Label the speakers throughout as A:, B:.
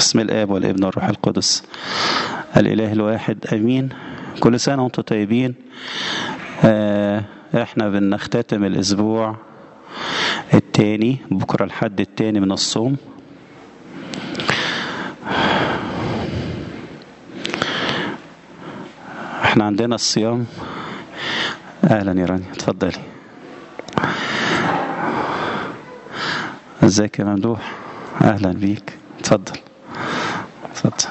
A: بسم الآب والابن والروح القدس الإله الواحد أمين كل سنة وانتم طيبين آه احنا بنختتم الأسبوع التاني بكرة الحد التاني من الصوم احنا عندنا الصيام اهلا يا رانيا اتفضلي ازيك يا ممدوح اهلا بيك اتفضل اتفضل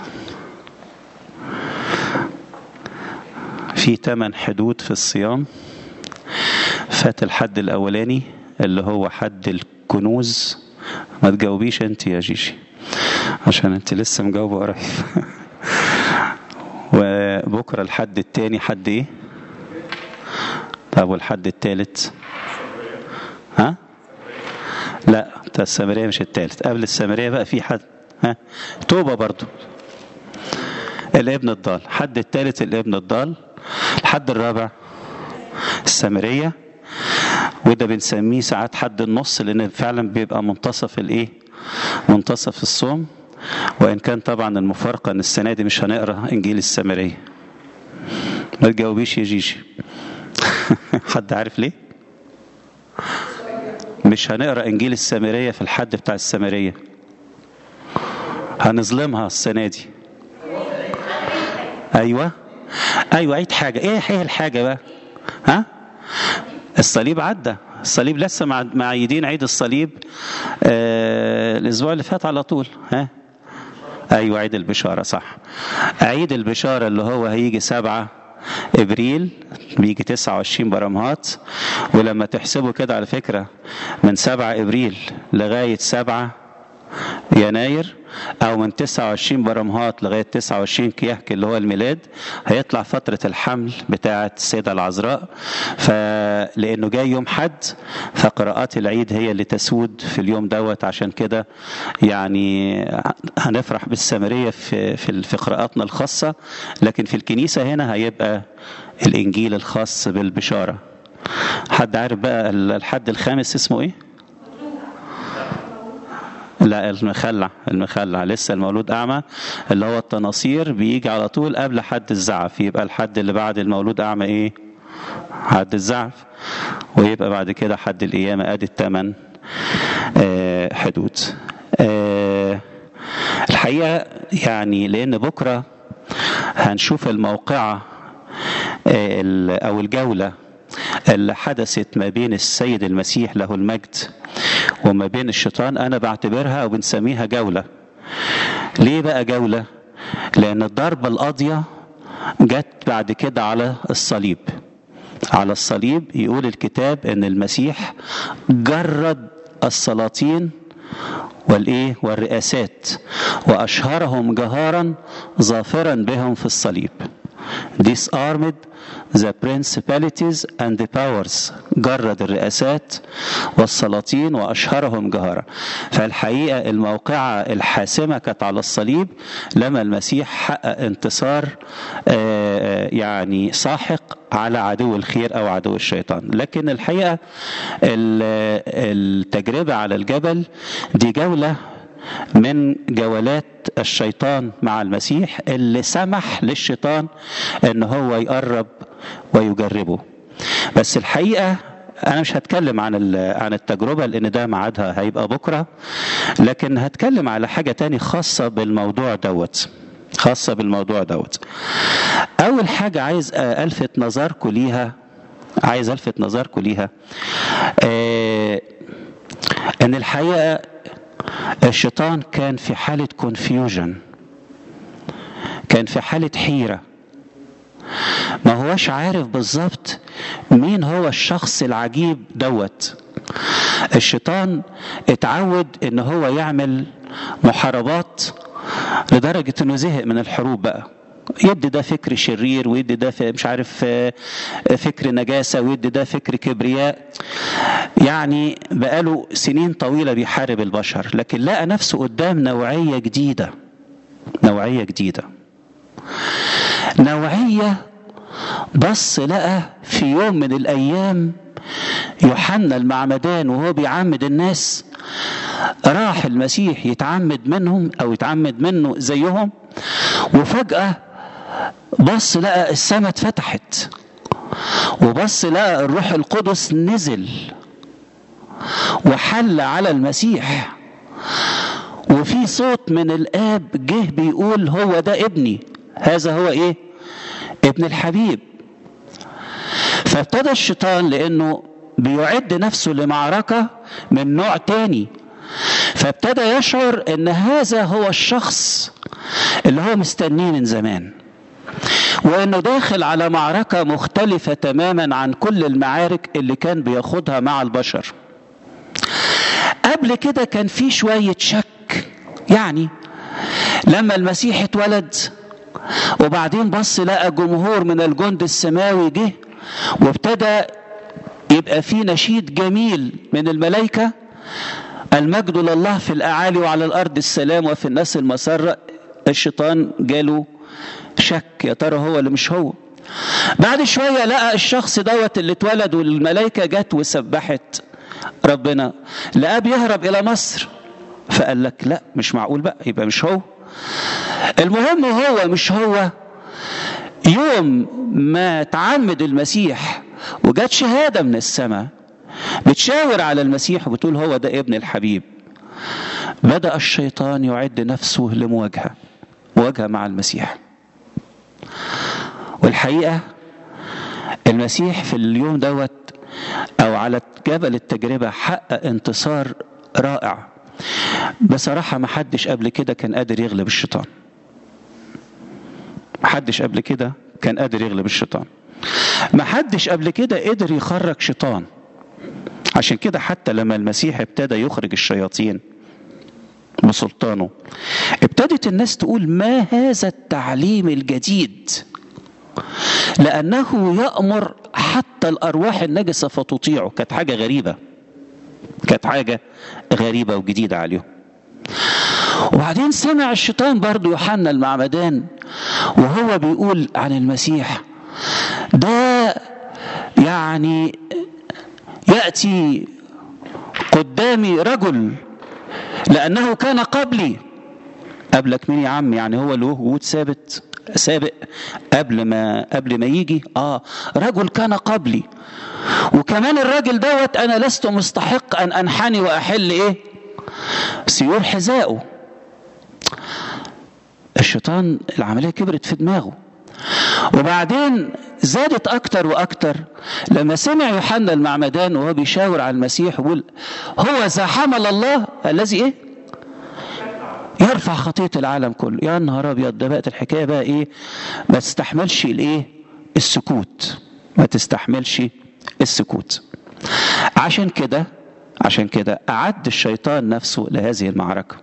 A: في ثمان حدود في الصيام فات الحد الاولاني اللي هو حد الكنوز ما تجاوبيش انت يا جيجي عشان انت لسه مجاوبه قريب وبكره الحد التاني حد ايه طب والحد التالت ها لا بتاع السامريه مش التالت قبل السامريه بقى في حد ها توبه برضو الابن الضال حد التالت الابن الضال الحد الرابع السامريه وده بنسميه ساعات حد النص لان فعلا بيبقى منتصف الايه منتصف الصوم وان كان طبعا المفارقه ان السنه دي مش هنقرا انجيل السامريه ما تجاوبيش يا جيجي حد عارف ليه مش هنقرا انجيل السامريه في الحد بتاع السامريه هنظلمها السنه دي ايوه ايوه عيد حاجه ايه ايه الحاجه بقى ها الصليب عدى الصليب لسه معيدين عيد الصليب آه الاسبوع اللي فات على طول ها ايوه عيد البشاره صح عيد البشاره اللي هو هيجي سبعة ابريل بيجي 29 برمهات ولما تحسبوا كده على فكره من 7 ابريل لغايه 7 يناير او من 29 برمهات لغايه 29 كيهك اللي هو الميلاد هيطلع فتره الحمل بتاعه السيده العذراء فلانه جاي يوم حد فقراءات العيد هي اللي تسود في اليوم دوت عشان كده يعني هنفرح بالسامريه في في في قراءاتنا الخاصه لكن في الكنيسه هنا هيبقى الانجيل الخاص بالبشاره حد عارف بقى الحد الخامس اسمه ايه لا المخلع المخلع لسه المولود أعمى اللي هو التناصير بيجي على طول قبل حد الزعف يبقى الحد اللي بعد المولود أعمى إيه حد الزعف ويبقى بعد كده حد القيامة أدي الثمن آه حدود آه الحقيقة يعني لأن بكرة هنشوف الموقعة آه أو الجولة اللي حدثت ما بين السيد المسيح له المجد وما بين الشيطان انا بعتبرها او بنسميها جوله ليه بقى جوله لان الضربه القاضيه جت بعد كده على الصليب على الصليب يقول الكتاب ان المسيح جرد السلاطين والايه والرئاسات واشهرهم جهارا ظافرا بهم في الصليب disarmed the principalities and the powers جرد الرئاسات والسلاطين واشهرهم جهارا فالحقيقه الموقعه الحاسمه كانت على الصليب لما المسيح حقق انتصار يعني ساحق على عدو الخير او عدو الشيطان لكن الحقيقه التجربه على الجبل دي جوله من جولات الشيطان مع المسيح اللي سمح للشيطان ان هو يقرب ويجربه بس الحقيقه انا مش هتكلم عن عن التجربه لان ده ميعادها هيبقى بكره لكن هتكلم على حاجه تاني خاصه بالموضوع دوت خاصه بالموضوع دوت اول حاجه عايز الفت نظركم ليها عايز الفت نظركم ليها آه ان الحقيقه الشيطان كان في حالة كونفيوجن كان في حالة حيرة ما هوش عارف بالظبط مين هو الشخص العجيب دوت الشيطان اتعود ان هو يعمل محاربات لدرجة انه زهق من الحروب بقى يدي ده فكر شرير ويدي ده مش عارف فكر نجاسة ويدي ده فكر كبرياء يعني بقاله سنين طويلة بيحارب البشر لكن لقى نفسه قدام نوعية جديدة نوعية جديدة نوعية بص لقى في يوم من الأيام يوحنا المعمدان وهو بيعمد الناس راح المسيح يتعمد منهم او يتعمد منه زيهم وفجأة بص لقى السماء اتفتحت وبص لقى الروح القدس نزل وحل على المسيح وفي صوت من الاب جه بيقول هو ده ابني هذا هو ايه ابن الحبيب فابتدى الشيطان لانه بيعد نفسه لمعركة من نوع تاني فابتدى يشعر ان هذا هو الشخص اللي هو مستنيه من زمان وانه داخل على معركة مختلفة تماما عن كل المعارك اللي كان بياخدها مع البشر قبل كده كان في شوية شك يعني لما المسيح اتولد وبعدين بص لقى جمهور من الجند السماوي جه وابتدى يبقى في نشيد جميل من الملائكة المجد لله في الأعالي وعلى الأرض السلام وفي الناس المسرة الشيطان جاله شك يا ترى هو اللي مش هو بعد شوية لقى الشخص دوت اللي اتولد والملائكة جت وسبحت ربنا لقاه بيهرب إلى مصر فقال لك لا مش معقول بقى يبقى مش هو المهم هو مش هو يوم ما تعمد المسيح وجت شهادة من السماء بتشاور على المسيح وبتقول هو ده ابن الحبيب بدأ الشيطان يعد نفسه لمواجهة مواجهة مع المسيح والحقيقة المسيح في اليوم دوت أو على جبل التجربة حقق انتصار رائع بصراحة ما حدش قبل كده كان قادر يغلب الشيطان ما حدش قبل كده كان قادر يغلب الشيطان ما حدش قبل كده قدر يخرج شيطان عشان كده حتى لما المسيح ابتدى يخرج الشياطين بسلطانه ابتدت الناس تقول ما هذا التعليم الجديد لأنه يأمر حتى الأرواح النجسة فتطيعه كانت حاجة غريبة كانت حاجة غريبة وجديدة عليهم وبعدين سمع الشيطان برضو يوحنا المعمدان وهو بيقول عن المسيح ده يعني يأتي قدامي رجل لأنه كان قبلي قبلك مين يا عم يعني هو له وجود ثابت سابق قبل ما قبل ما يجي اه رجل كان قبلي وكمان الراجل دوت انا لست مستحق ان انحني واحل ايه سيور حذائه الشيطان العمليه كبرت في دماغه وبعدين زادت اكتر واكتر لما سمع يوحنا المعمدان وهو بيشاور على المسيح ويقول هو ذا حمل الله الذي ايه يرفع خطيه العالم كله يا نهار ابيض ده بقت الحكايه بقى ايه ما تستحملش الايه السكوت ما تستحملش السكوت عشان كده عشان كده اعد الشيطان نفسه لهذه المعركه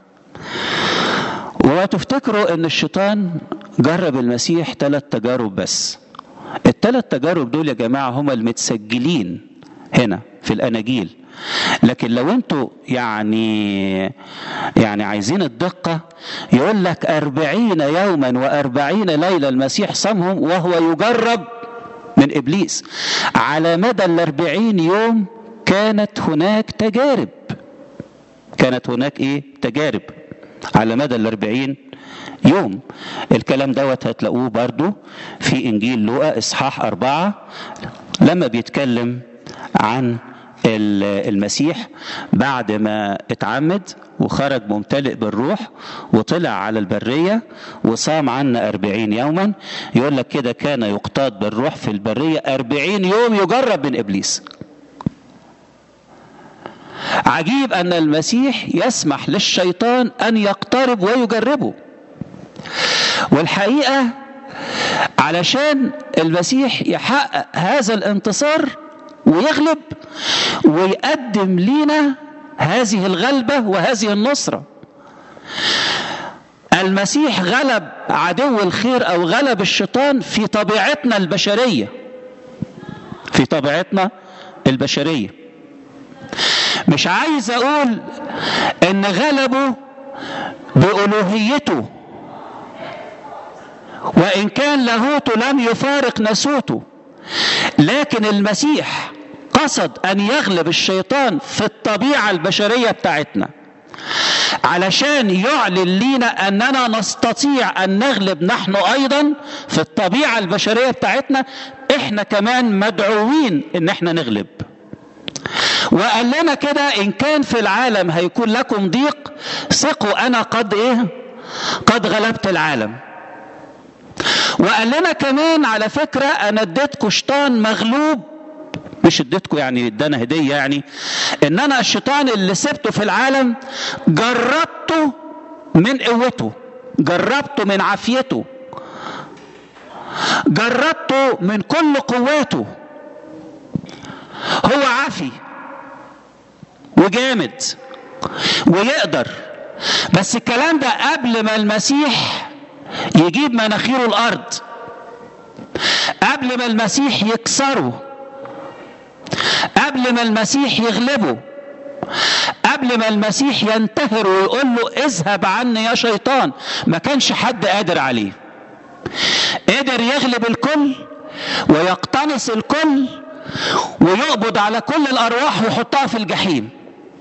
A: وتفتكروا ان الشيطان جرب المسيح ثلاث تجارب بس الثلاث تجارب دول يا جماعه هم المتسجلين هنا في الاناجيل لكن لو انتوا يعني يعني عايزين الدقة يقول لك أربعين يوما وأربعين ليلة المسيح صامهم وهو يجرب من إبليس على مدى الأربعين يوم كانت هناك تجارب كانت هناك إيه تجارب على مدى الأربعين يوم الكلام دوت هتلاقوه برضو في إنجيل لوقا إصحاح أربعة لما بيتكلم عن المسيح بعد ما اتعمد وخرج ممتلئ بالروح وطلع على البرية وصام عنا أربعين يوما يقول لك كده كان يقتاد بالروح في البرية أربعين يوم يجرب من إبليس عجيب أن المسيح يسمح للشيطان أن يقترب ويجربه والحقيقة علشان المسيح يحقق هذا الانتصار ويغلب ويقدم لنا هذه الغلبة وهذه النصرة المسيح غلب عدو الخير أو غلب الشيطان في طبيعتنا البشرية في طبيعتنا البشرية مش عايز أقول إن غلبه بألوهيته وإن كان لاهوته لم يفارق ناسوته لكن المسيح قصد ان يغلب الشيطان في الطبيعه البشريه بتاعتنا علشان يعلن لينا اننا نستطيع ان نغلب نحن ايضا في الطبيعه البشريه بتاعتنا احنا كمان مدعوين ان احنا نغلب وقال لنا كده ان كان في العالم هيكون لكم ضيق ثقوا انا قد ايه قد غلبت العالم وقال لنا كمان على فكره انا اديتكم شيطان مغلوب مش اديتكم يعني ادانا هديه يعني ان انا الشيطان اللي سبته في العالم جربته من قوته جربته من عافيته جربته من كل قواته هو عافي وجامد ويقدر بس الكلام ده قبل ما المسيح يجيب مناخيره الارض قبل ما المسيح يكسره قبل ما المسيح يغلبه قبل ما المسيح ينتهر ويقول له اذهب عني يا شيطان ما كانش حد قادر عليه قدر يغلب الكل ويقتنص الكل ويقبض على كل الارواح ويحطها في الجحيم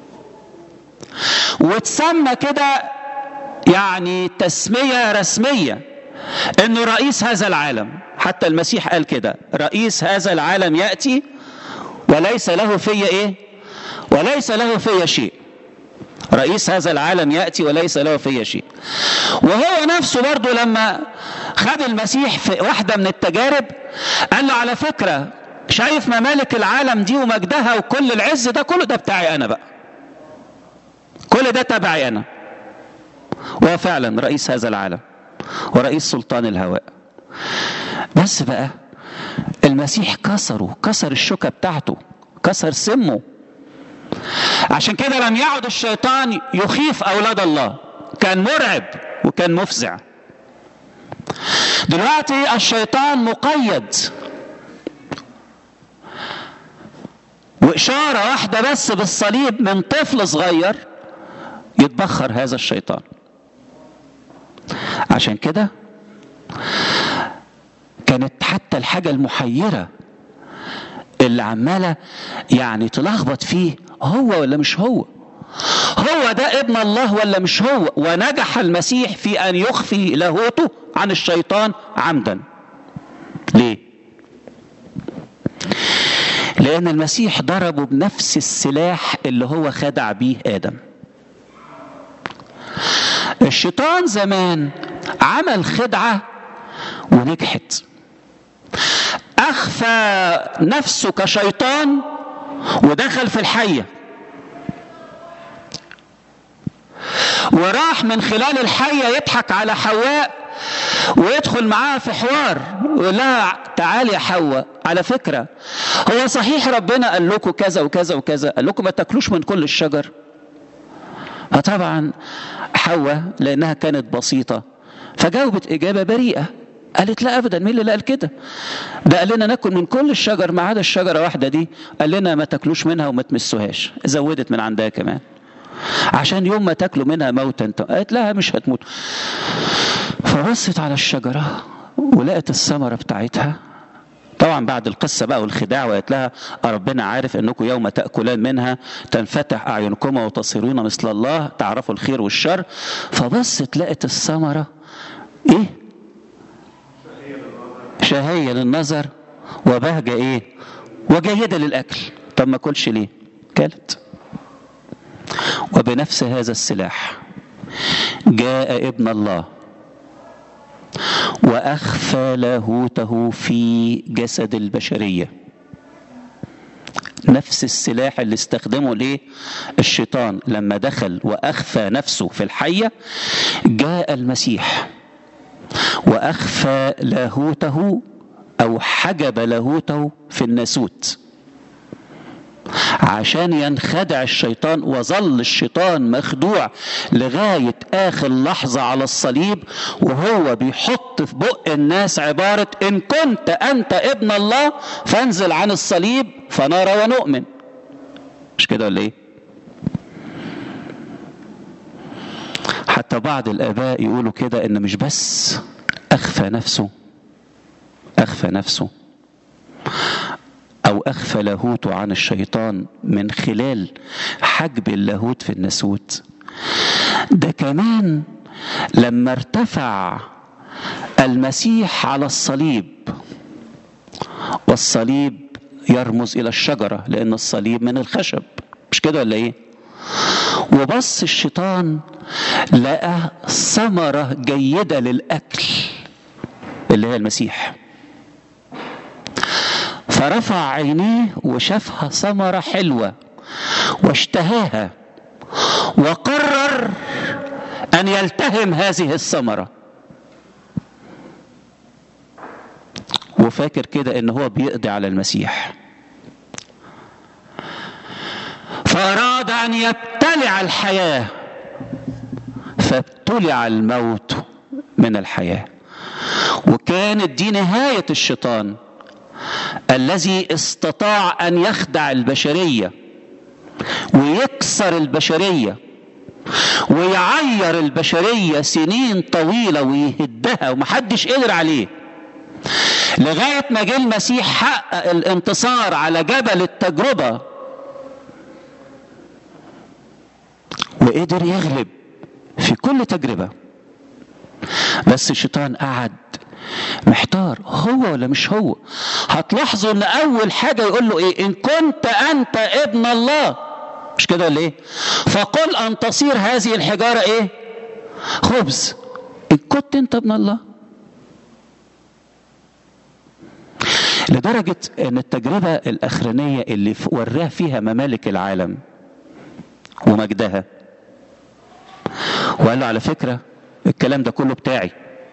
A: وتسمى كده يعني تسميه رسميه انه رئيس هذا العالم حتى المسيح قال كده رئيس هذا العالم ياتي وليس له في ايه وليس له في شيء رئيس هذا العالم ياتي وليس له في شيء وهو نفسه برضه لما خد المسيح في واحده من التجارب قال له على فكره شايف ممالك العالم دي ومجدها وكل العز ده كله ده بتاعي انا بقى كل ده تبعي انا وهو فعلا رئيس هذا العالم ورئيس سلطان الهواء بس بقى المسيح كسره كسر الشوكة بتاعته كسر سمه عشان كده لم يعد الشيطان يخيف أولاد الله كان مرعب وكان مفزع دلوقتي الشيطان مقيد وإشارة واحدة بس بالصليب من طفل صغير يتبخر هذا الشيطان عشان كده كانت حتى الحاجة المحيرة اللي عمالة يعني تلخبط فيه هو ولا مش هو هو ده ابن الله ولا مش هو ونجح المسيح في أن يخفي لاهوته عن الشيطان عمدا ليه لأن المسيح ضربه بنفس السلاح اللي هو خدع بيه آدم الشيطان زمان عمل خدعة ونجحت أخفى نفسه كشيطان ودخل في الحية وراح من خلال الحية يضحك على حواء ويدخل معاها في حوار ويقول لها تعالي يا حواء على فكرة هو صحيح ربنا قال لكم كذا وكذا وكذا قال لكم ما تاكلوش من كل الشجر فطبعا حواء لأنها كانت بسيطة فجاوبت إجابة بريئة قالت لا ابدا مين اللي قال كده ده قال لنا ناكل من كل الشجر ما عدا الشجره واحده دي قال لنا ما تاكلوش منها وما تمسوهاش زودت من عندها كمان عشان يوم ما تاكلوا منها موتا انت قالت لها مش هتموت فبصت على الشجره ولقت الثمره بتاعتها طبعا بعد القصه بقى والخداع وقالت لها ربنا عارف انكم يوم تاكلان منها تنفتح اعينكما وتصيرون مثل الله تعرفوا الخير والشر فبصت لقت الثمره ايه شهية للنظر وبهجة ايه وجيدة للأكل طب ما كلش ليه كلت وبنفس هذا السلاح جاء ابن الله وأخفى لاهوته في جسد البشرية نفس السلاح اللي استخدمه ليه الشيطان لما دخل وأخفى نفسه في الحية جاء المسيح واخفى لاهوته او حجب لاهوته في الناسوت عشان ينخدع الشيطان وظل الشيطان مخدوع لغاية آخر لحظة على الصليب وهو بيحط في بق الناس عبارة إن كنت أنت ابن الله فانزل عن الصليب فنرى ونؤمن مش كده ولا إيه؟ حتى بعض الآباء يقولوا كده إن مش بس أخفى نفسه أخفى نفسه أو أخفى لاهوته عن الشيطان من خلال حجب اللاهوت في الناسوت ده كمان لما ارتفع المسيح على الصليب والصليب يرمز الى الشجره لان الصليب من الخشب مش كده ولا ايه وبص الشيطان لقى ثمره جيده للاكل اللي هي المسيح فرفع عينيه وشافها ثمره حلوه واشتهاها وقرر ان يلتهم هذه الثمره وفاكر كده ان هو بيقضي على المسيح فاراد ان يبتلع الحياه فابتلع الموت من الحياه وكانت دي نهايه الشيطان الذي استطاع ان يخدع البشريه ويكسر البشريه ويعير البشريه سنين طويله ويهدها ومحدش قدر عليه لغايه ما جه المسيح حقق الانتصار على جبل التجربه وقدر يغلب في كل تجربه بس الشيطان قعد محتار هو ولا مش هو هتلاحظوا ان اول حاجه يقول له ايه ان كنت انت ابن الله مش كده ولا ايه فقل ان تصير هذه الحجاره ايه خبز ان كنت انت ابن الله لدرجة ان التجربة الاخرانية اللي وراه فيها ممالك العالم ومجدها وقال له على فكرة الكلام ده كله بتاعي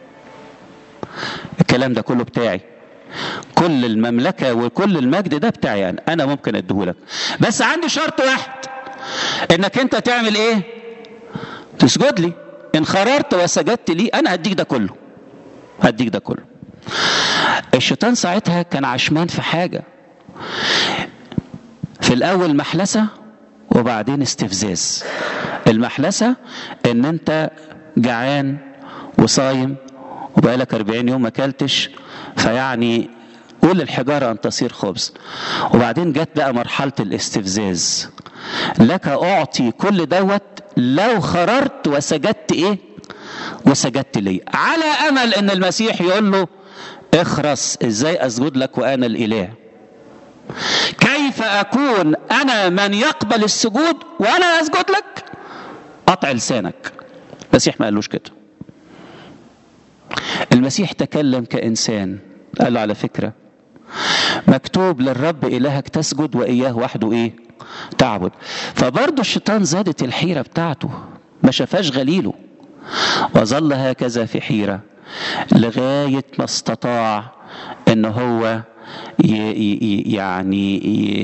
A: الكلام ده كله بتاعي كل المملكة وكل المجد ده بتاعي يعني أنا ممكن أديهولك بس عندي شرط واحد إنك أنت تعمل إيه؟ تسجد لي إن خررت وسجدت لي أنا هديك ده كله هديك ده كله الشيطان ساعتها كان عشمان في حاجة في الأول محلسة وبعدين استفزاز المحلسة إن أنت جعان وصايم وبقالك 40 يوم ما اكلتش فيعني قول الحجارة أن تصير خبز وبعدين جت بقى مرحلة الاستفزاز لك أعطي كل دوت لو خررت وسجدت إيه وسجدت لي على أمل أن المسيح يقول له اخرس ازاي اسجد لك وانا الاله كيف اكون انا من يقبل السجود وانا اسجد لك قطع لسانك المسيح ما قالوش كده المسيح تكلم كانسان قال له على فكره مكتوب للرب الهك تسجد واياه وحده ايه تعبد فبرضه الشيطان زادت الحيره بتاعته ما شافاش غليله وظل هكذا في حيره لغايه ما استطاع ان هو يعني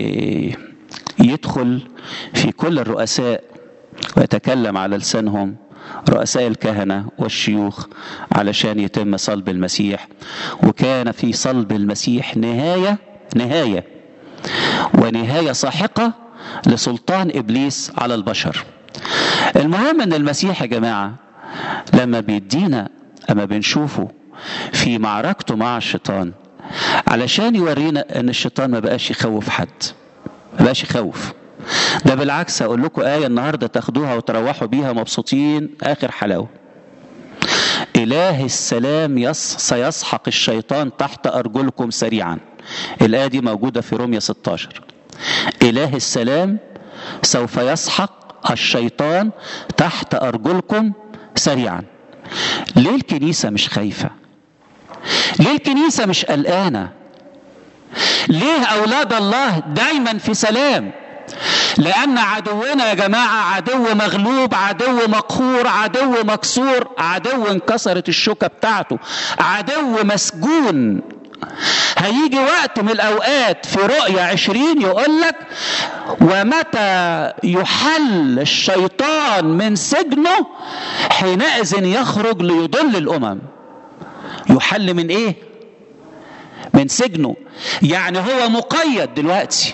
A: يدخل في كل الرؤساء ويتكلم على لسانهم رؤساء الكهنه والشيوخ علشان يتم صلب المسيح وكان في صلب المسيح نهايه نهايه ونهايه ساحقه لسلطان ابليس على البشر المهم ان المسيح يا جماعه لما بيدينا اما بنشوفه في معركته مع الشيطان علشان يورينا ان الشيطان ما بقاش يخوف حد ما بقاش يخوف ده بالعكس اقول لكم ايه النهارده تاخدوها وتروحوا بيها مبسوطين اخر حلاوه اله السلام يص سيسحق الشيطان تحت ارجلكم سريعا الايه دي موجوده في روميا 16 اله السلام سوف يسحق الشيطان تحت ارجلكم سريعا ليه الكنيسه مش خايفه ليه الكنيسه مش قلقانه ليه اولاد الله دايما في سلام لان عدونا يا جماعه عدو مغلوب عدو مقهور عدو مكسور عدو انكسرت الشوكه بتاعته عدو مسجون هيجي وقت من الاوقات في رؤيا عشرين يقول لك ومتى يحل الشيطان من سجنه حينئذ يخرج ليضل الامم يحل من ايه من سجنه يعني هو مقيد دلوقتي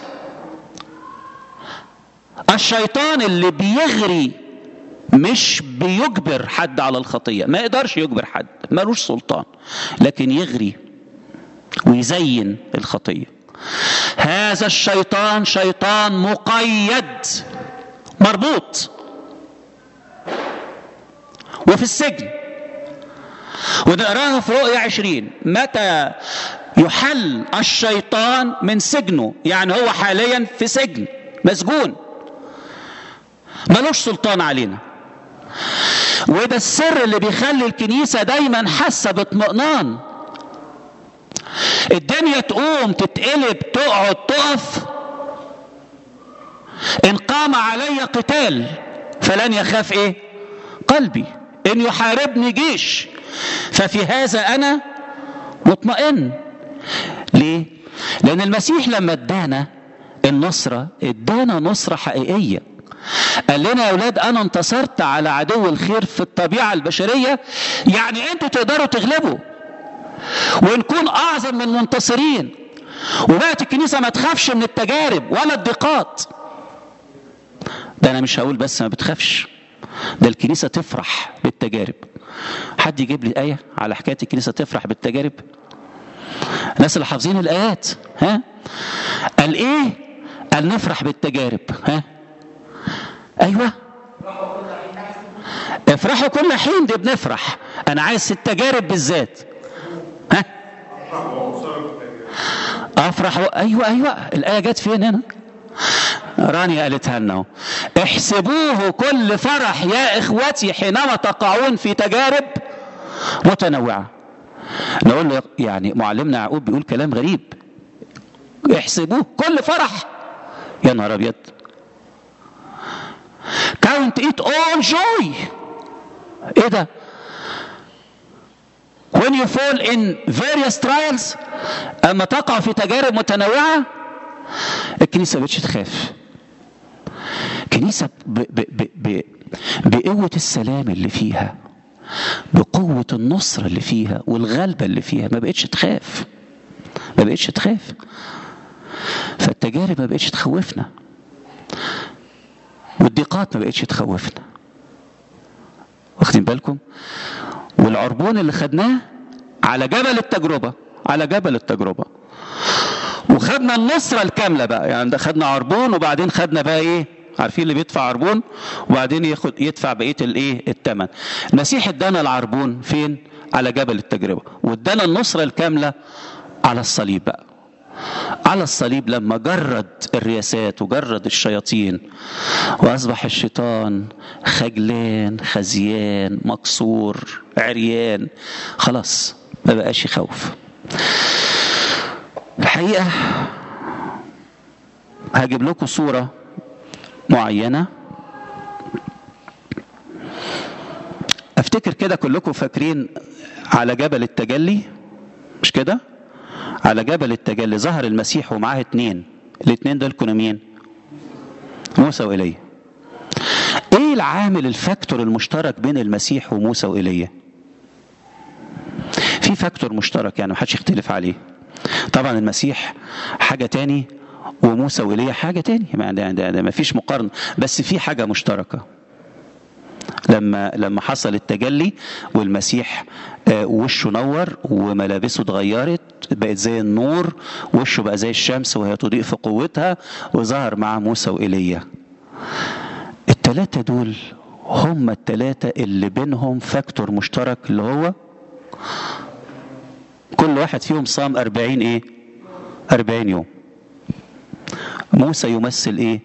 A: الشيطان اللي بيغري مش بيجبر حد على الخطيه ما يقدرش يجبر حد ملوش سلطان لكن يغري ويزين الخطيه هذا الشيطان شيطان مقيد مربوط وفي السجن ونقراها في رؤيا عشرين متى يحل الشيطان من سجنه يعني هو حاليا في سجن مسجون ملوش سلطان علينا وده السر اللي بيخلي الكنيسة دايما حاسة باطمئنان الدنيا تقوم تتقلب تقعد تقف ان قام علي قتال فلن يخاف ايه قلبي ان يحاربني جيش ففي هذا انا مطمئن ليه لان المسيح لما ادانا النصرة ادانا نصرة حقيقية قال لنا يا اولاد انا انتصرت على عدو الخير في الطبيعة البشرية يعني انتوا تقدروا تغلبوا ونكون اعظم من منتصرين وبقت الكنيسة ما تخافش من التجارب ولا الضيقات ده انا مش هقول بس ما بتخافش ده الكنيسة تفرح بالتجارب حد يجيب لي آية على حكاية الكنيسة تفرح بالتجارب الناس اللي حافظين الآيات ها قال إيه قال نفرح بالتجارب ها أيوة افرحوا كل حين دي بنفرح أنا عايز التجارب بالذات ها افرح ايوه ايوه الايه جت فين هنا رانيا قالتها لنا احسبوه كل فرح يا اخوتي حينما تقعون في تجارب متنوعه نقول له يعني معلمنا يعقوب بيقول كلام غريب احسبوه كل فرح يا نهار ابيض count it all joy ايه ده when you fall in various trials اما تقع في تجارب متنوعه الكنيسه بقتش تخاف كنيسه ب ب ب ب بقوه السلام اللي فيها بقوه النصره اللي فيها والغلبه اللي فيها ما بقتش تخاف ما بقتش تخاف فالتجارب ما بقتش تخوفنا والضيقات ما بقتش تخوفنا واخدين بالكم والعربون اللي خدناه على جبل التجربة على جبل التجربة وخدنا النصرة الكاملة بقى يعني ده خدنا عربون وبعدين خدنا بقى ايه عارفين اللي بيدفع عربون وبعدين ياخد يدفع بقيه الايه الثمن المسيح ادانا العربون فين على جبل التجربه وادانا النصره الكامله على الصليب بقى على الصليب لما جرد الرياسات وجرد الشياطين واصبح الشيطان خجلان خزيان مكسور عريان خلاص ما بقاش يخوف الحقيقه هجيب لكم صوره معينه افتكر كده كلكم فاكرين على جبل التجلي مش كده على جبل التجلي ظهر المسيح ومعاه اتنين الاتنين دول كانوا مين موسى وإيليا ايه العامل الفاكتور المشترك بين المسيح وموسى وإيليا في فاكتور مشترك يعني محدش يختلف عليه طبعا المسيح حاجة تاني وموسى وإيليا حاجة تاني ما ده, ده, ده ما فيش مقارنة بس في حاجة مشتركة لما لما حصل التجلي والمسيح وشه نور وملابسه اتغيرت بقت زي النور وشه بقى زي الشمس وهي تضيء في قوتها وظهر مع موسى وإيليا التلاتة دول هم التلاتة اللي بينهم فاكتور مشترك اللي هو كل واحد فيهم صام أربعين ايه أربعين يوم موسى يمثل ايه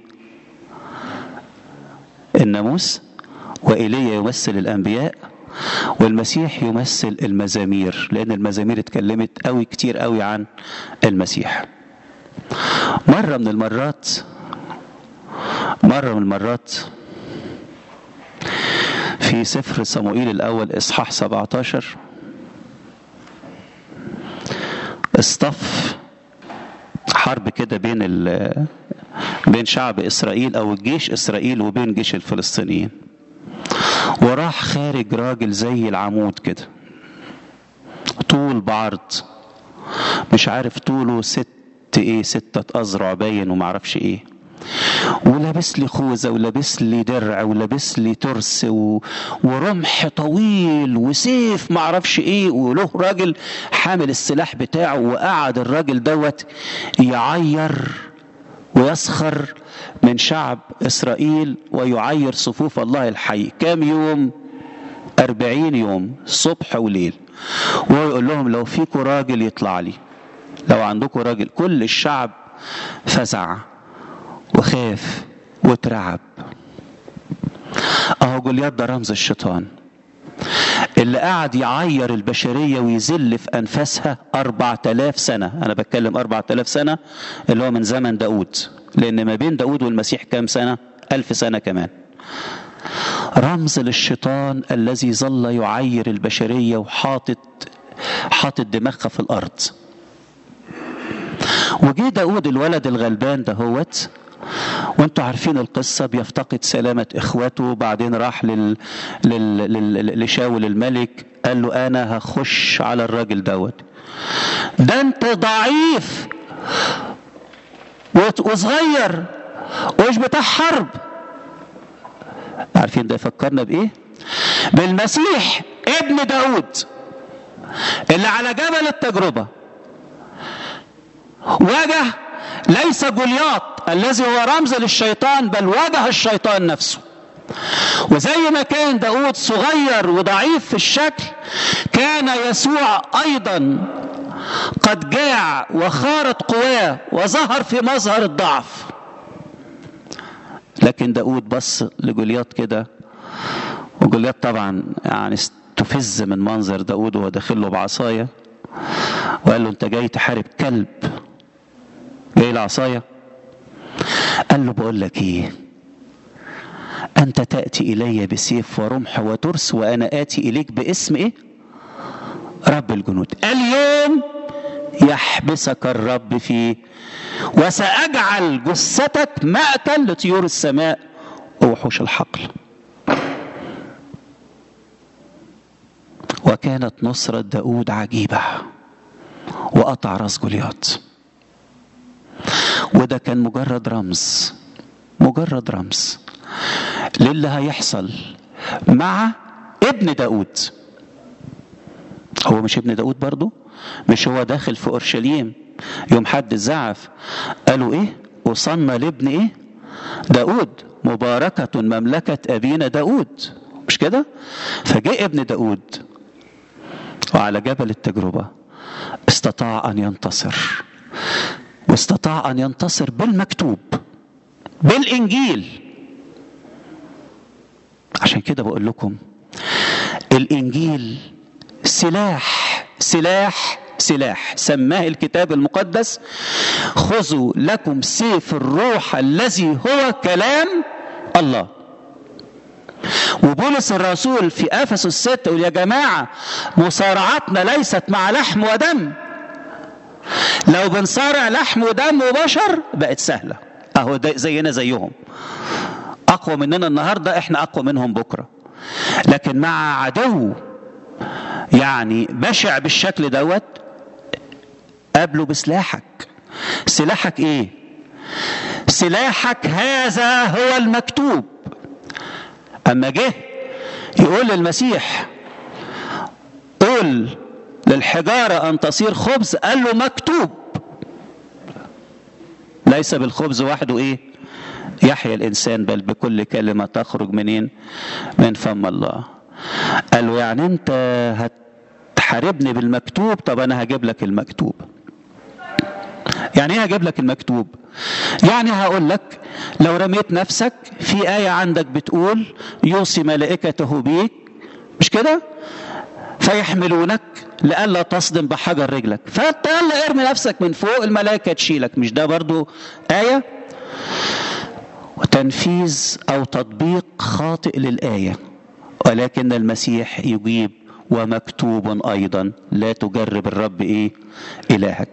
A: الناموس وإيليا يمثل الأنبياء والمسيح يمثل المزامير لأن المزامير اتكلمت قوي كتير قوي عن المسيح مرة من المرات مرة من المرات في سفر صموئيل الأول إصحاح 17 اصطف حرب كده بين ال بين شعب إسرائيل أو الجيش إسرائيل وبين جيش الفلسطينيين وراح خارج راجل زي العمود كده طول بعرض مش عارف طوله ست ايه ستة أذرع باين ومعرفش ايه ولابس لي خوذة ولابس لي درع ولابس لي ترس و... ورمح طويل وسيف معرفش ايه وله راجل حامل السلاح بتاعه وقعد الراجل دوت يعير ويسخر من شعب إسرائيل ويعير صفوف الله الحي كام يوم أربعين يوم صبح وليل وهو يقول لهم لو فيكم راجل يطلع لي لو عندكم راجل كل الشعب فزع وخاف واترعب اهو جوليات ده رمز الشيطان اللي قعد يعير البشرية ويذل في أنفاسها أربعة آلاف سنة أنا بتكلم أربعة آلاف سنة اللي هو من زمن داود لأن ما بين داود والمسيح كام سنة ألف سنة كمان رمز للشيطان الذي ظل يعير البشرية وحاطط حاطط دماغها في الأرض وجه داود الولد الغلبان دهوت وانتوا عارفين القصة بيفتقد سلامة اخواته وبعدين راح لل... لل... لل... لشاول الملك قال له انا هخش على الراجل دوت ده انت ضعيف وصغير ومش بتاع حرب عارفين ده يفكرنا بايه بالمسيح ابن داود اللي على جبل التجربة واجه ليس جولياط الذي هو رمز للشيطان بل واجه الشيطان نفسه وزي ما كان داود صغير وضعيف في الشكل كان يسوع ايضا قد جاع وخارت قواه وظهر في مظهر الضعف لكن داود بص لجولياط كده وجولياط طبعا يعني استفز من منظر داود وهو داخل له بعصايه وقال له انت جاي تحارب كلب جاي العصايه قال له بقول لك ايه انت تاتي الي بسيف ورمح وترس وانا اتي اليك باسم ايه رب الجنود اليوم يحبسك الرب فيه وساجعل جثتك ماكل لطيور السماء ووحوش الحقل وكانت نصرة داود عجيبة وقطع راس جولياط وده كان مجرد رمز مجرد رمز للي هيحصل مع ابن داود هو مش ابن داود برضو مش هو داخل في اورشليم يوم حد زعف قالوا ايه وصلنا لابن ايه داود مباركة مملكة أبينا داود مش كده فجاء ابن داود وعلى جبل التجربة استطاع أن ينتصر واستطاع أن ينتصر بالمكتوب بالإنجيل عشان كده بقول لكم الإنجيل سلاح سلاح سلاح سماه الكتاب المقدس خذوا لكم سيف الروح الذي هو كلام الله وبولس الرسول في افسس الستة يقول يا جماعه مصارعتنا ليست مع لحم ودم لو بنصارع لحم ودم وبشر بقت سهله اهو زينا زيهم اقوى مننا النهارده احنا اقوى منهم بكره لكن مع عدو يعني بشع بالشكل دوت قابله بسلاحك سلاحك ايه سلاحك هذا هو المكتوب اما جه يقول للمسيح قول للحجارة أن تصير خبز قال له مكتوب ليس بالخبز وحده إيه يحيا الإنسان بل بكل كلمة تخرج منين من فم الله قال له يعني أنت هتحاربني بالمكتوب طب أنا هجيب لك المكتوب يعني ايه هجيب لك المكتوب يعني هقول لك لو رميت نفسك في آية عندك بتقول يوصي ملائكته بيك مش كده فيحملونك لئلا تصدم بحجر رجلك فانت يلا ارمي نفسك من فوق الملائكة تشيلك مش ده برضو آية وتنفيذ أو تطبيق خاطئ للآية ولكن المسيح يجيب ومكتوب أيضا لا تجرب الرب إيه إلهك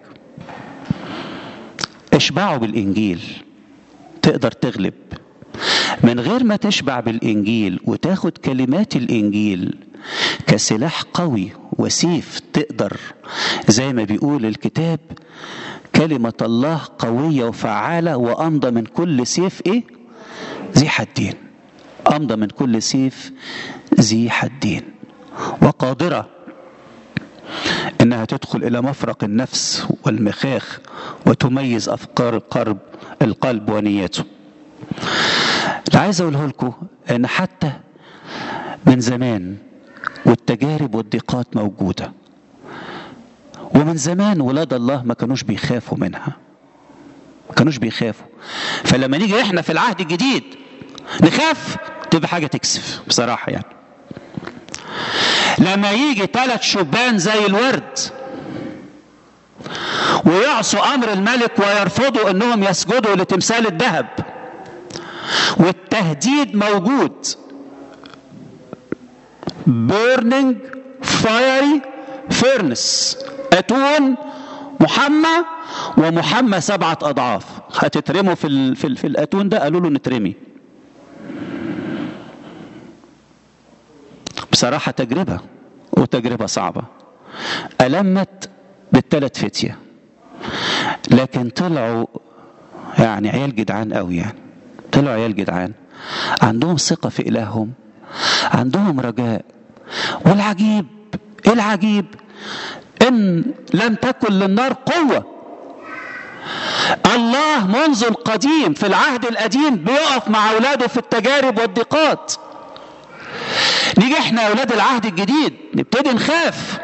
A: اشبعوا بالإنجيل تقدر تغلب من غير ما تشبع بالإنجيل وتاخد كلمات الإنجيل كسلاح قوي وسيف تقدر زي ما بيقول الكتاب كلمة الله قوية وفعالة وأمضى من كل سيف إيه؟ ذي حدين أمضى من كل سيف ذي حدين وقادرة إنها تدخل إلى مفرق النفس والمخاخ وتميز أفكار القلب القلب ونيته اللي عايز أقوله لكم إن حتى من زمان والتجارب والضيقات موجودة ومن زمان ولاد الله ما كانوش بيخافوا منها ما كانوش بيخافوا فلما نيجي احنا في العهد الجديد نخاف تبقى حاجة تكسف بصراحة يعني لما يجي ثلاث شبان زي الورد ويعصوا امر الملك ويرفضوا انهم يسجدوا لتمثال الذهب والتهديد موجود burning fiery furnace اتون محمى ومحمى سبعة أضعاف هتترموا في, ال... في, ال... في الأتون ده قالوا له نترمي بصراحة تجربة وتجربة صعبة ألمت بالثلاث فتية لكن طلعوا يعني عيال جدعان قوي يعني طلعوا عيال جدعان عندهم ثقة في إلههم عندهم رجاء والعجيب إيه العجيب إن لم تكن للنار قوة الله منذ القديم في العهد القديم بيقف مع أولاده في التجارب والضيقات نيجي احنا أولاد العهد الجديد نبتدي نخاف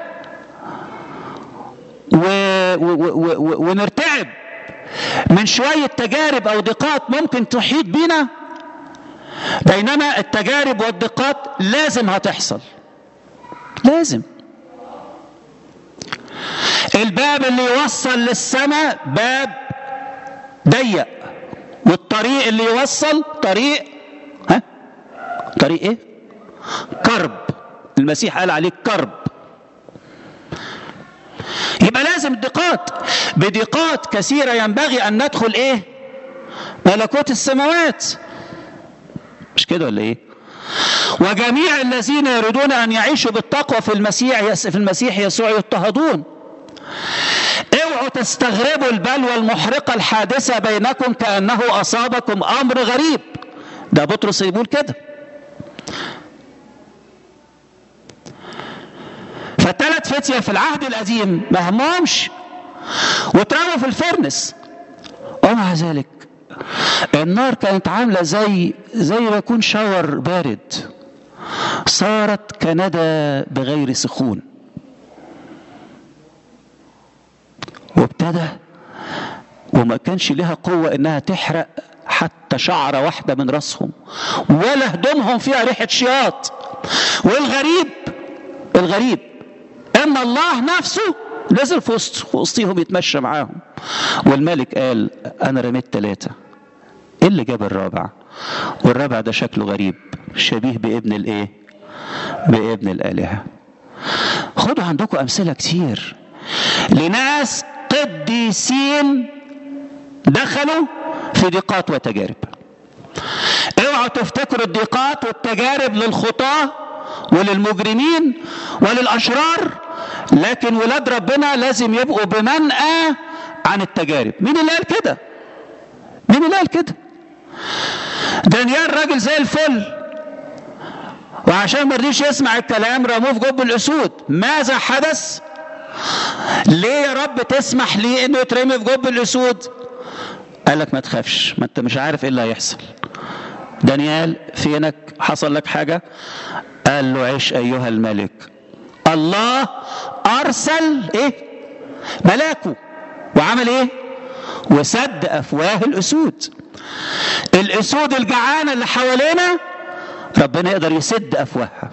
A: و... و... و... و... ونرتعب من شوية تجارب أو ضيقات ممكن تحيط بينا بينما التجارب والضيقات لازم هتحصل لازم الباب اللي يوصل للسماء باب ضيق والطريق اللي يوصل طريق ها طريق ايه كرب المسيح قال عليه كرب يبقى لازم ضيقات بضيقات كثيرة ينبغي أن ندخل إيه ملكوت السماوات مش كده ولا إيه وجميع الذين يريدون أن يعيشوا بالتقوى في المسيح في المسيح يسوع يضطهدون اوعوا تستغربوا البلوى المحرقة الحادثة بينكم كأنه أصابكم أمر غريب ده بطرس يقول كده فالثلاث فتية في العهد القديم ما همهمش واترموا في الفرنس ومع ذلك النار كانت عاملة زي زي ما يكون شاور بارد صارت كندى بغير سخون وابتدى وما كانش لها قوة انها تحرق حتى شعرة واحدة من راسهم ولا هدومهم فيها ريحة شياط والغريب الغريب ان الله نفسه نزل في وسط في وسطهم يتمشى معاهم والملك قال انا رميت ثلاثة ايه اللي جاب الرابع والرابع ده شكله غريب شبيه بابن الايه بابن الالهة خدوا عندكم امثلة كتير لناس قديسين دخلوا في ضيقات وتجارب اوعوا تفتكروا الضيقات والتجارب للخطاه وللمجرمين وللاشرار لكن ولاد ربنا لازم يبقوا بمنأى عن التجارب مين اللي قال كده مين اللي قال كده دانيال راجل زي الفل وعشان ما رضيش يسمع الكلام رموه في جب الاسود ماذا حدث ليه يا رب تسمح لي انه يترمي في جب الاسود قال لك ما تخافش ما انت مش عارف ايه اللي هيحصل دانيال فينك حصل لك حاجة قال له عيش ايها الملك الله ارسل ايه ملاكه وعمل ايه وسد افواه الاسود الاسود الجعانه اللي حوالينا ربنا يقدر يسد افواهها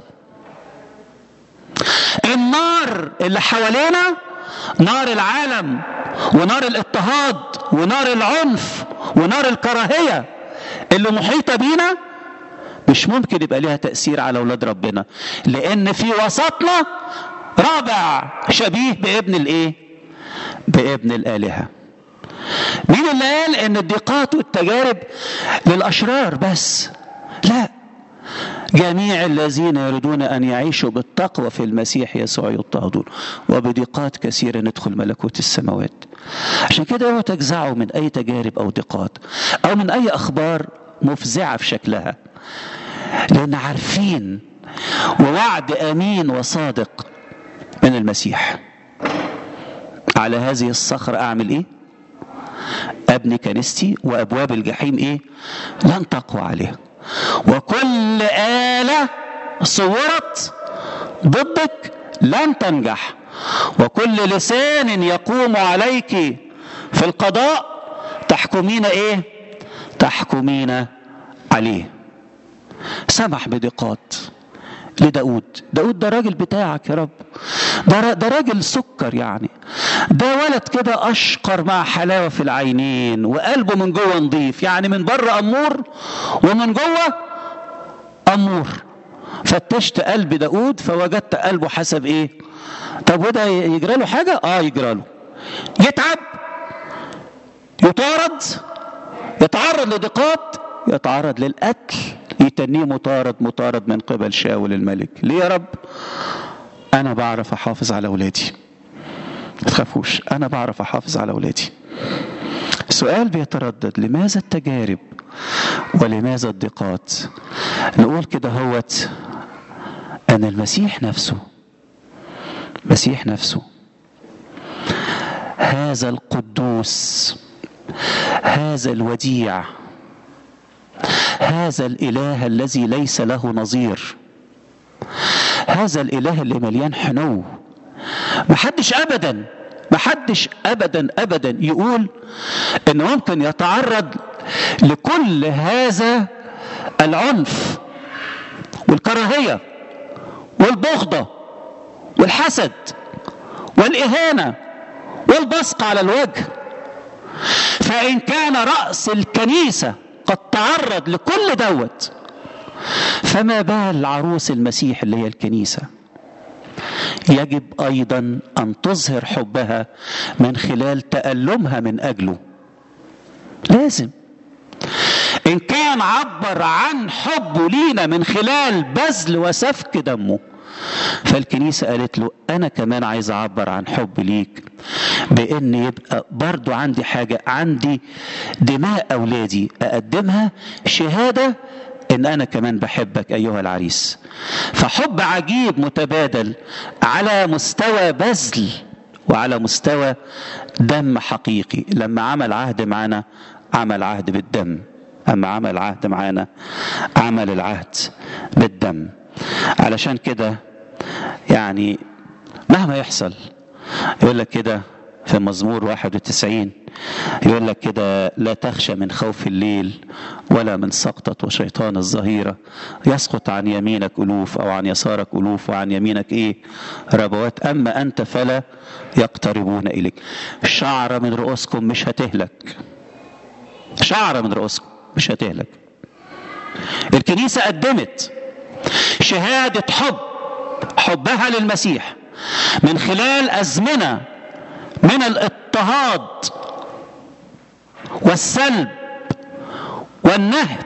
A: النار اللي حوالينا نار العالم ونار الاضطهاد ونار العنف ونار الكراهيه اللي محيطه بينا مش ممكن يبقى ليها تاثير على اولاد ربنا لان في وسطنا رابع شبيه بابن الايه بابن الالهه مين اللي قال ان الضيقات والتجارب للاشرار بس لا جميع الذين يريدون ان يعيشوا بالتقوى في المسيح يسوع يضطهدون وبضيقات كثيره ندخل ملكوت السماوات عشان كده اوعوا تجزعوا من اي تجارب او ضيقات او من اي اخبار مفزعه في شكلها لان عارفين ووعد امين وصادق من المسيح على هذه الصخره اعمل ايه ابني كنيستي وابواب الجحيم ايه لن تقوى عليها وكل آلة صورت ضدك لن تنجح وكل لسان يقوم عليك في القضاء تحكمين ايه تحكمين عليه سمح بدقات لداود داود ده راجل بتاعك يا رب ده, ده راجل سكر يعني ده ولد كده اشقر مع حلاوه في العينين وقلبه من جوه نظيف يعني من بره امور ومن جوه امور فتشت قلب داود فوجدت قلبه حسب ايه طب وده يجرى له حاجه اه يجرى له يتعب يطارد يتعرض لضيقات يتعرض للقتل يتنيه مطارد مطارد من قبل شاول الملك ليه يا رب انا بعرف احافظ على اولادي ما تخافوش انا بعرف احافظ على اولادي سؤال بيتردد لماذا التجارب ولماذا الضيقات نقول كده هوت ان المسيح نفسه المسيح نفسه هذا القدوس هذا الوديع هذا الاله الذي ليس له نظير هذا الاله اللي مليان حنو محدش ابدا محدش ابدا ابدا يقول انه ممكن يتعرض لكل هذا العنف والكراهيه والبغضه والحسد والاهانه والبصق على الوجه فان كان راس الكنيسه قد تعرض لكل دوت فما بال عروس المسيح اللي هي الكنيسه يجب ايضا ان تظهر حبها من خلال تالمها من اجله لازم ان كان عبر عن حبه لينا من خلال بذل وسفك دمه فالكنيسة قالت له أنا كمان عايز أعبر عن حب ليك بأن يبقى برضو عندي حاجة عندي دماء أولادي أقدمها شهادة ان انا كمان بحبك ايها العريس فحب عجيب متبادل على مستوى بذل وعلى مستوى دم حقيقي لما عمل عهد معنا عمل عهد بالدم اما عمل عهد معانا عمل العهد بالدم علشان كده يعني مهما يحصل يقول لك كده في مزمور 91 يقول لك كده لا تخشى من خوف الليل ولا من سقطة وشيطان الظهيرة يسقط عن يمينك ألوف أو عن يسارك ألوف وعن يمينك إيه ربوات أما أنت فلا يقتربون إليك شعرة من رؤوسكم مش هتهلك شعرة من رؤوسكم مش هتهلك الكنيسة قدمت شهادة حب حبها للمسيح من خلال أزمنة من الاضطهاد والسلب والنهب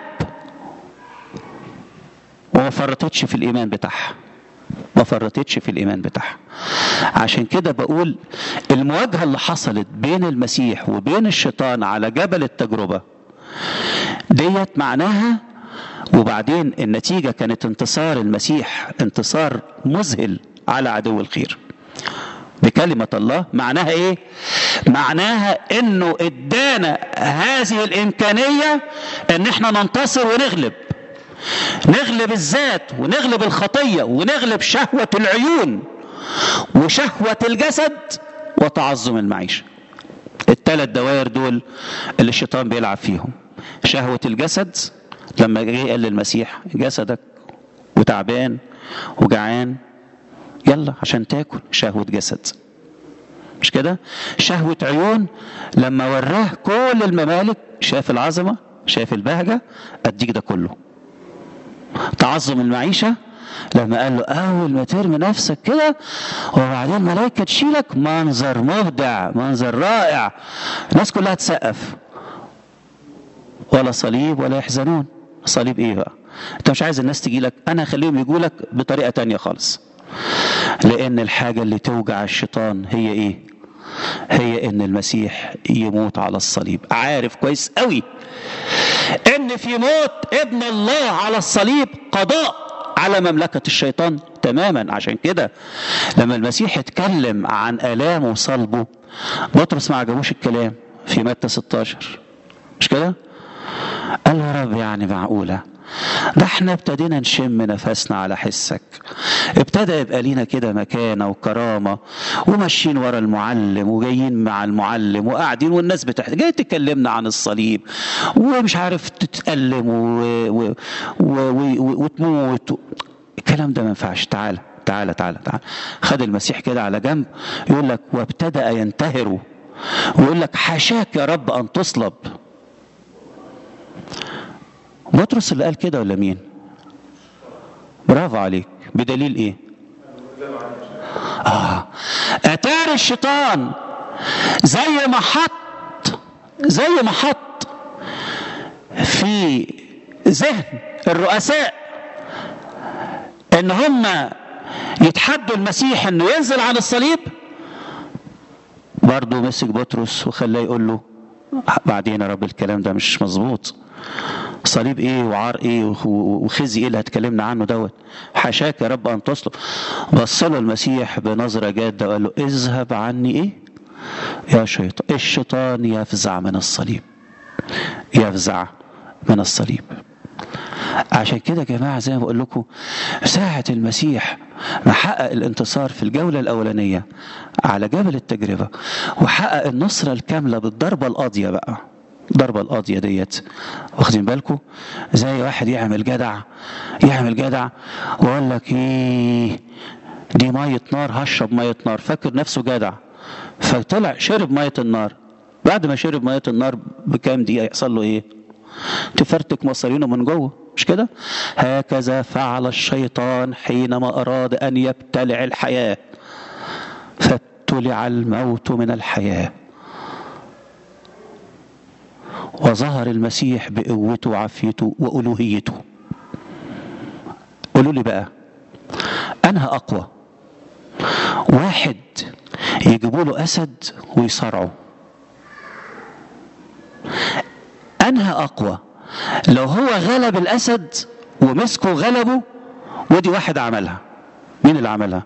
A: وما فرطتش في الإيمان بتاعها ما فرطتش في الإيمان بتاعها عشان كده بقول المواجهة اللي حصلت بين المسيح وبين الشيطان على جبل التجربة ديت معناها وبعدين النتيجة كانت انتصار المسيح انتصار مذهل على عدو الخير بكلمة الله معناها ايه معناها انه ادانا هذه الامكانية ان احنا ننتصر ونغلب نغلب الذات ونغلب الخطية ونغلب شهوة العيون وشهوة الجسد وتعظم المعيشة الثلاث دوائر دول اللي الشيطان بيلعب فيهم شهوة الجسد لما جه قال للمسيح جسدك وتعبان وجعان يلا عشان تاكل شهوة جسد مش كده شهوة عيون لما وراه كل الممالك شاف العظمة شاف البهجة اديك ده كله تعظم المعيشة لما قال له اول ما ترمي نفسك كده وبعدين ملائكة تشيلك منظر مبدع منظر رائع الناس كلها تسقف ولا صليب ولا يحزنون صليب ايه بقى انت مش عايز الناس تجي لك انا هخليهم يجوا لك بطريقه تانية خالص لان الحاجه اللي توجع الشيطان هي ايه هي ان المسيح يموت على الصليب عارف كويس قوي ان في موت ابن الله على الصليب قضاء على مملكة الشيطان تماما عشان كده لما المسيح اتكلم عن آلامه وصلبه بطرس ما عجبوش الكلام في متى 16 مش كده قال له يا رب يعني معقولة ده احنا ابتدينا نشم نفسنا على حسك ابتدى يبقى لينا كده مكانة وكرامة وماشيين ورا المعلم وجايين مع المعلم وقاعدين والناس بتحت جاي تكلمنا عن الصليب ومش عارف تتألم و... و... و... و... وتموت الكلام ده ما ينفعش تعالى تعالى تعالى تعالى خد المسيح كده على جنب يقول لك وابتدأ ينتهر ويقول لك حاشاك يا رب أن تصلب بطرس اللي قال كده ولا مين برافو عليك بدليل ايه اه اتاري الشيطان زي ما حط زي ما حط في ذهن الرؤساء ان هم يتحدوا المسيح انه ينزل عن الصليب برضه مسك بطرس وخلاه يقول له بعدين يا رب الكلام ده مش مظبوط صليب ايه وعار ايه وخزي ايه اللي هتكلمنا عنه دوت حاشاك يا رب ان تصلب بص له المسيح بنظره جاده وقال له اذهب عني ايه يا شيطان الشيطان يفزع من الصليب يفزع من الصليب عشان كده يا جماعه زي ما بقول لكم ساعه المسيح ما حقق الانتصار في الجوله الاولانيه على جبل التجربه وحقق النصره الكامله بالضربه القاضيه بقى الضربه القاضيه ديت واخدين بالكم زي واحد يعمل جدع يعمل جدع ويقول لك ايه دي ميه نار هشرب ميه نار فاكر نفسه جدع فطلع شرب ميه النار بعد ما شرب ميه النار بكام دقيقه يحصل له ايه تفرتك مصارينه من جوه مش كده هكذا فعل الشيطان حينما اراد ان يبتلع الحياه فابتلع الموت من الحياه وظهر المسيح بقوته وعافيته والوهيته قولوا لي بقى انها اقوى واحد يجيبوا له اسد ويصارعه انها اقوى لو هو غلب الاسد ومسكه غلبه ودي واحد عملها مين اللي عملها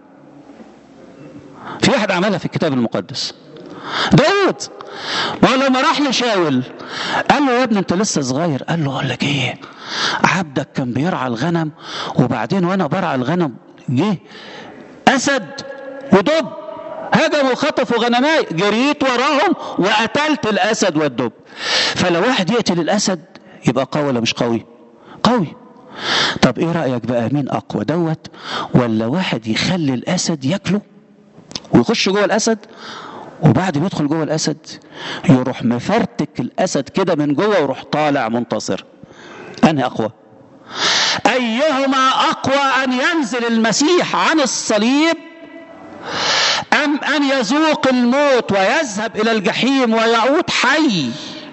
A: في واحد عملها في الكتاب المقدس داود ما هو لما راح لشاول قال له يا ابني انت لسه صغير قال له اقول لك ايه عبدك كان بيرعى الغنم وبعدين وانا برعى الغنم جه اسد ودب هجموا وخطفوا غنماي جريت وراهم وقتلت الاسد والدب فلو واحد يقتل الاسد يبقى قوي ولا مش قوي قوي طب ايه رايك بقى مين اقوى دوت ولا واحد يخلي الاسد ياكله ويخش جوه الاسد وبعد ما يدخل جوه الاسد يروح مفرتك الاسد كده من جوه ويروح طالع منتصر انهي اقوى ايهما اقوى ان ينزل المسيح عن الصليب ام ان يذوق الموت ويذهب الى الجحيم ويعود حي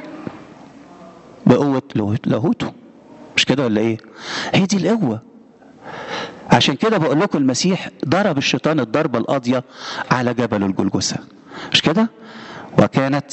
A: بقوه لاهوته مش كده ولا ايه هي دي القوه عشان كده بقول لكم المسيح ضرب الشيطان الضربه القاضيه على جبل الجلجثه مش كده وكانت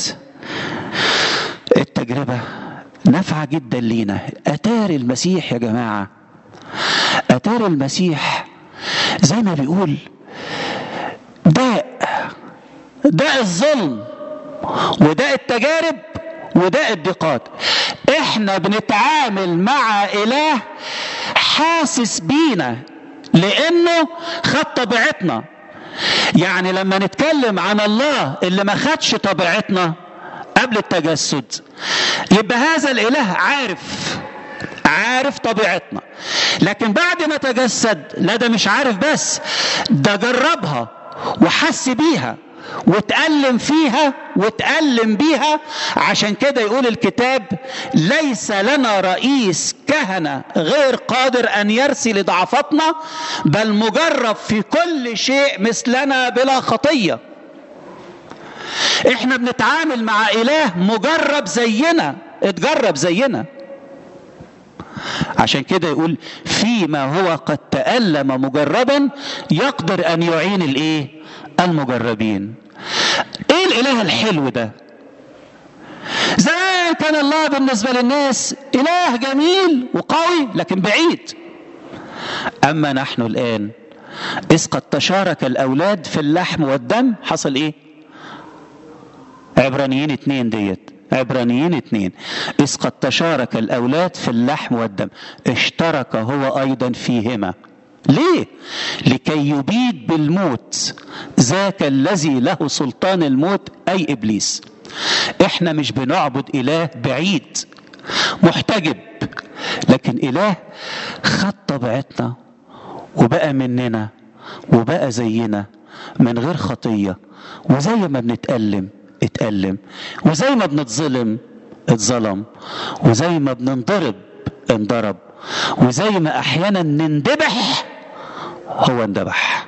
A: التجربة نافعة جدا لينا أتار المسيح يا جماعة أتار المسيح زي ما بيقول داء داء الظلم وداء التجارب وداء الضيقات احنا بنتعامل مع اله حاسس بينا لانه خد طبيعتنا يعني لما نتكلم عن الله اللي ما خدش طبيعتنا قبل التجسد يبقى هذا الاله عارف عارف طبيعتنا لكن بعد ما تجسد لا ده مش عارف بس ده جربها وحس بيها وتألم فيها وتألم بيها عشان كده يقول الكتاب ليس لنا رئيس كهنة غير قادر أن يرسي لضعفتنا بل مجرب في كل شيء مثلنا بلا خطية احنا بنتعامل مع إله مجرب زينا اتجرب زينا عشان كده يقول فيما هو قد تألم مجربا يقدر أن يعين الإيه المجربين ايه الاله الحلو ده زمان كان الله بالنسبه للناس اله جميل وقوي لكن بعيد اما نحن الان اذ قد تشارك الاولاد في اللحم والدم حصل ايه عبرانيين اتنين ديت عبرانيين اتنين إذ قد تشارك الأولاد في اللحم والدم اشترك هو أيضا فيهما ليه؟ لكي يبيد بالموت ذاك الذي له سلطان الموت أي إبليس احنا مش بنعبد إله بعيد محتجب لكن إله خد طبيعتنا وبقى مننا وبقى زينا من غير خطية وزي ما بنتألم اتألم وزي ما بنتظلم اتظلم وزي ما بننضرب انضرب وزي ما احيانا نندبح هو اندبح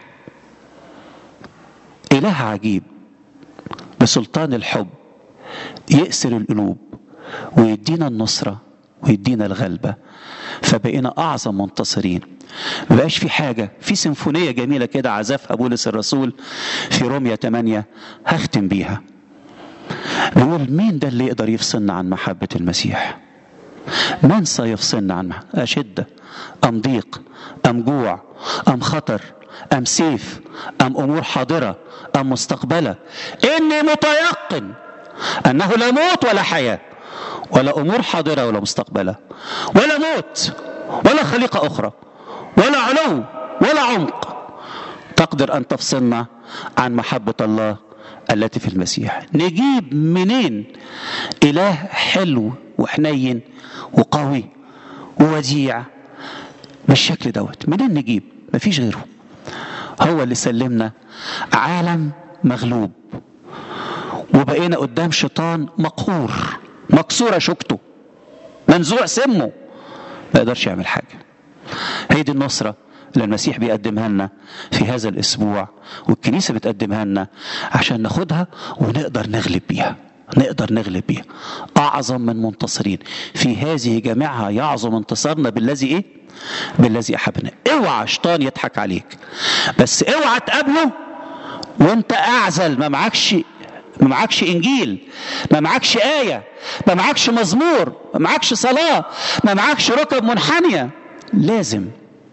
A: اله عجيب بسلطان الحب يأسر القلوب ويدينا النصرة ويدينا الغلبة فبقينا أعظم منتصرين ما بقاش في حاجة في سيمفونية جميلة كده عزفها بولس الرسول في روميا 8 هختم بيها بيقول مين ده اللي يقدر يفصلنا عن محبة المسيح من سيفصلنا عن محبة أشدة أم ضيق أم جوع أم خطر أم سيف أم أمور حاضرة أم مستقبلة إني متيقن أنه لا موت ولا حياة ولا أمور حاضرة ولا مستقبلة ولا موت ولا خليقة أخرى ولا علو ولا عمق تقدر أن تفصلنا عن محبة الله التي في المسيح نجيب منين إله حلو وحنين وقوي ووديع بالشكل دوت منين نجيب مفيش غيره هو اللي سلمنا عالم مغلوب وبقينا قدام شيطان مقهور مكسورة شوكته منزوع سمه ما يقدرش يعمل حاجة هي دي النصرة اللي المسيح بيقدمها لنا في هذا الأسبوع والكنيسة بتقدمها لنا عشان ناخدها ونقدر نغلب بيها نقدر نغلب بيها أعظم من منتصرين في هذه جميعها يعظم انتصارنا بالذي إيه؟ بالذي أحبنا اوعى شيطان يضحك عليك بس اوعى تقابله وانت أعزل ما معكش ما معكش انجيل ما معكش ايه ما معكش مزمور ما معكش صلاه ما معكش ركب منحنيه لازم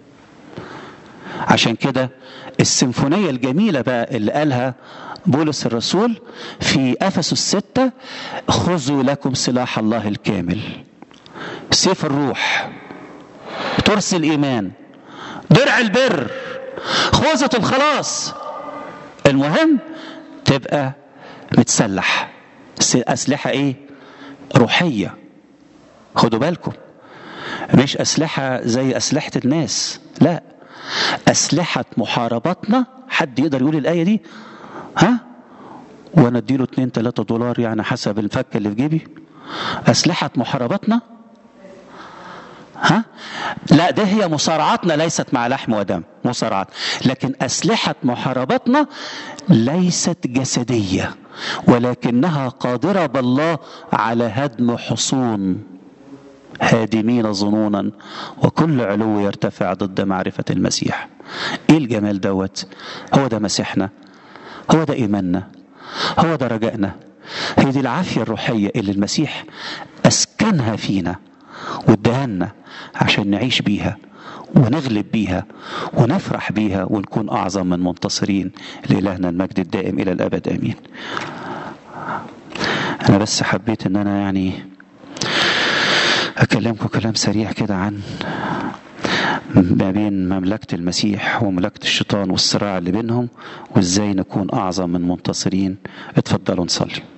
A: عشان كده السيمفونيه الجميله بقى اللي قالها بولس الرسول في افسس الستة خذوا لكم سلاح الله الكامل سيف الروح ترس الايمان درع البر خوذة الخلاص المهم تبقى متسلح أسلحة إيه؟ روحية خدوا بالكم مش أسلحة زي أسلحة الناس لا أسلحة محاربتنا حد يقدر يقول الآية دي ها وأنا أديله 2 3 دولار يعني حسب الفك اللي في جيبي أسلحة محاربتنا ها لا ده هي مصارعتنا ليست مع لحم ودم مصارعات لكن أسلحة محاربتنا ليست جسدية ولكنها قادرة بالله على هدم حصون هادمين ظنونا وكل علو يرتفع ضد معرفة المسيح ايه الجمال دوت هو ده مسيحنا هو ده ايماننا هو ده رجائنا هي دي العافية الروحية اللي المسيح اسكنها فينا وادهنا عشان نعيش بيها ونغلب بيها ونفرح بيها ونكون أعظم من منتصرين لإلهنا المجد الدائم إلى الأبد آمين أنا بس حبيت أن أنا يعني أكلمكم كلام سريع كده عن ما بين مملكة المسيح ومملكة الشيطان والصراع اللي بينهم وإزاي نكون أعظم من منتصرين اتفضلوا نصلي